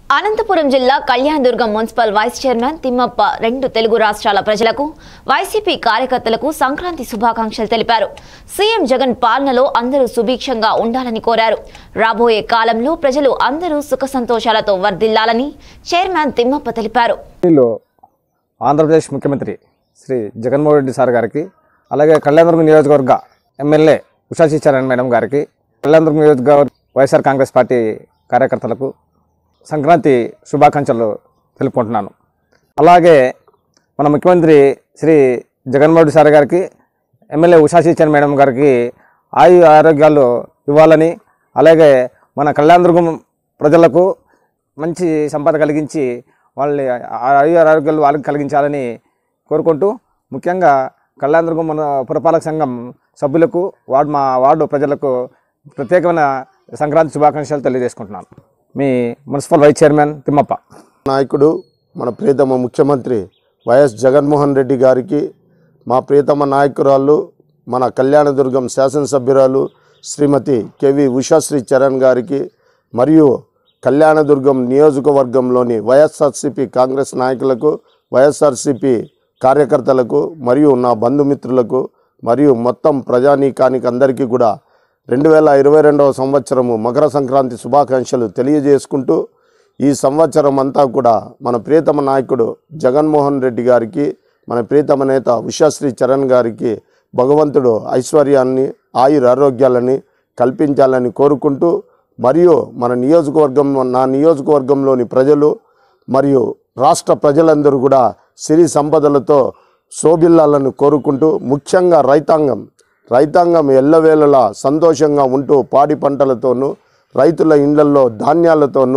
అనంతపురం జిల్లా Kalyanadurgam municipal vice chairman Thimmappa రెండు తెలుగు రాష్ట్రాల ప్రజలకు వైసీపీ కార్యకర్తలకు సంక్రాంతి శుభాకాంక్షలు తెలిపారు సీఎం జగన్ పాలనలో అందరూ సుభిక్షంగా ఉండాలని కోరారు రాబోయే కాలంలో ప్రజలు అందరూ సుఖ సంతోషాలతో వర్ధిల్లాలని చైర్మన్ తిమ్మప్ప తెలిపారు ఢిల్లీలో ఆంధ్రప్రదేశ్ ముఖ్యమంత్రి శ్రీ జగన్మోహన్ రెడ్డి సార్ గారికి అలాగే కళ్యాణదుర్గం నియోజకవర్గ ఎమ్మెల్యే ఉషాశీ చరణ్ మేడం గారికి కళ్యాణదుర్గం నియోజకవర్గ వైఎస్ఆర్ కాంగ్రెస్ పార్టీ కార్యకర్తలకు సంక్రాంతి శుభాకాంక్షలు తెలుపుకుంటున్నాను అలాగే మన ముఖ్యమంత్రి శ్రీ జగన్మోహన్ రెడ్డి సార్ గారికి ఎమ్మెల్యే ఉషాశీ చరణ్ మేడం గారికి ఆయు ఆరోగ్యాలు ఇవ్వాలని అలాగే మన కళ్యాణదుర్గం ప్రజలకు మంచి సంపద కలిగించి వాళ్ళ ఆయు ఆరోగ్యాలు వాళ్ళకి కలిగించాలని కోరుకుంటూ ముఖ్యంగా కళ్యాణదుర్గం మన పురపాలక సంఘం సభ్యులకు వార్డు మా వార్డు ప్రజలకు ప్రత్యేకమైన సంక్రాంతి శుభాకాంక్షలు తెలియజేసుకుంటున్నాను మీ మున్సిపల్ వైస్ చైర్మన్ తిమ్మప్ప నాయకుడు మన ప్రియతమ ముఖ్యమంత్రి వైఎస్ జగన్మోహన్ రెడ్డి గారికి మా ప్రియతమ నాయకురాలు మన కళ్యాణదుర్గం శాసనసభ్యురాలు శ్రీమతి కెవి ఉషాశ్రీ చరణ్ గారికి మరియు కళ్యాణదుర్గం నియోజకవర్గంలోని వైఎస్ఆర్సిపి కాంగ్రెస్ నాయకులకు వైఎస్ఆర్సిపి కార్యకర్తలకు మరియు నా బంధుమిత్రులకు మరియు మొత్తం ప్రజానీకానికి అందరికీ కూడా రెండు వేల ఇరవై రెండవ సంవత్సరము మకర సంక్రాంతి శుభాకాంక్షలు తెలియజేసుకుంటూ ఈ సంవత్సరం అంతా కూడా మన ప్రియతమ నాయకుడు జగన్మోహన్ రెడ్డి గారికి మన ప్రియతమ నేత ఉషాశ్రీ చరణ్ గారికి భగవంతుడు ఐశ్వర్యాన్ని ఆయుర ఆరోగ్యాలని కల్పించాలని కోరుకుంటూ మరియు మన నియోజకవర్గం నా నియోజకవర్గంలోని ప్రజలు మరియు రాష్ట్ర ప్రజలందరూ కూడా సిరి సంపదలతో శోభిల్లాలను కోరుకుంటూ ముఖ్యంగా రైతాంగం రైతాంగం ఎల్లవేళలా సంతోషంగా ఉంటూ పాడి పంటలతోనూ రైతుల ఇండ్లల్లో ధాన్యాలతోనూ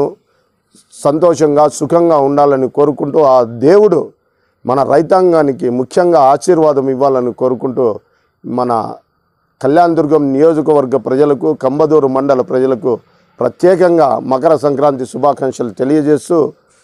సంతోషంగా సుఖంగా ఉండాలని కోరుకుంటూ ఆ దేవుడు మన రైతాంగానికి ముఖ్యంగా ఆశీర్వాదం ఇవ్వాలని కోరుకుంటూ మన కళ్యాణదుర్గం నియోజకవర్గ ప్రజలకు కంబదూరు మండల ప్రజలకు ప్రత్యేకంగా మకర సంక్రాంతి శుభాకాంక్షలు తెలియజేస్తూ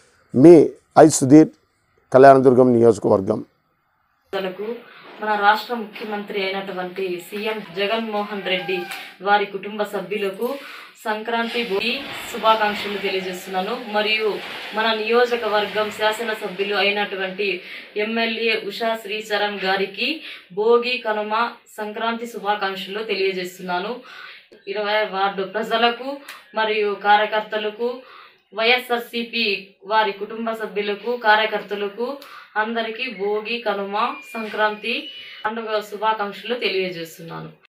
మీ ఐ సుధీర్ కళ్యాణదుర్గం నియోజకవర్గం ప్రజలకు మన రాష్ట్ర ముఖ్యమంత్రి అయినటువంటి సీఎం జగన్మోహన్ రెడ్డి వారి కుటుంబ సభ్యులకు సంక్రాంతి భోగి శుభాకాంక్షలు తెలియజేస్తున్నాను మరియు మన నియోజకవర్గం శాసనసభ్యులు అయినటువంటి ఎమ్మెల్యే ఉషా శ్రీచరణ్ గారికి భోగి కనుమ సంక్రాంతి శుభాకాంక్షలు తెలియజేస్తున్నాను ఇరవై వార్డు ప్రజలకు మరియు కార్యకర్తలకు వైఎస్ఆర్సిపి వారి కుటుంబ సభ్యులకు కార్యకర్తలకు అందరికీ భోగి కనుమ సంక్రాంతి పండుగ శుభాకాంక్షలు తెలియజేస్తున్నాను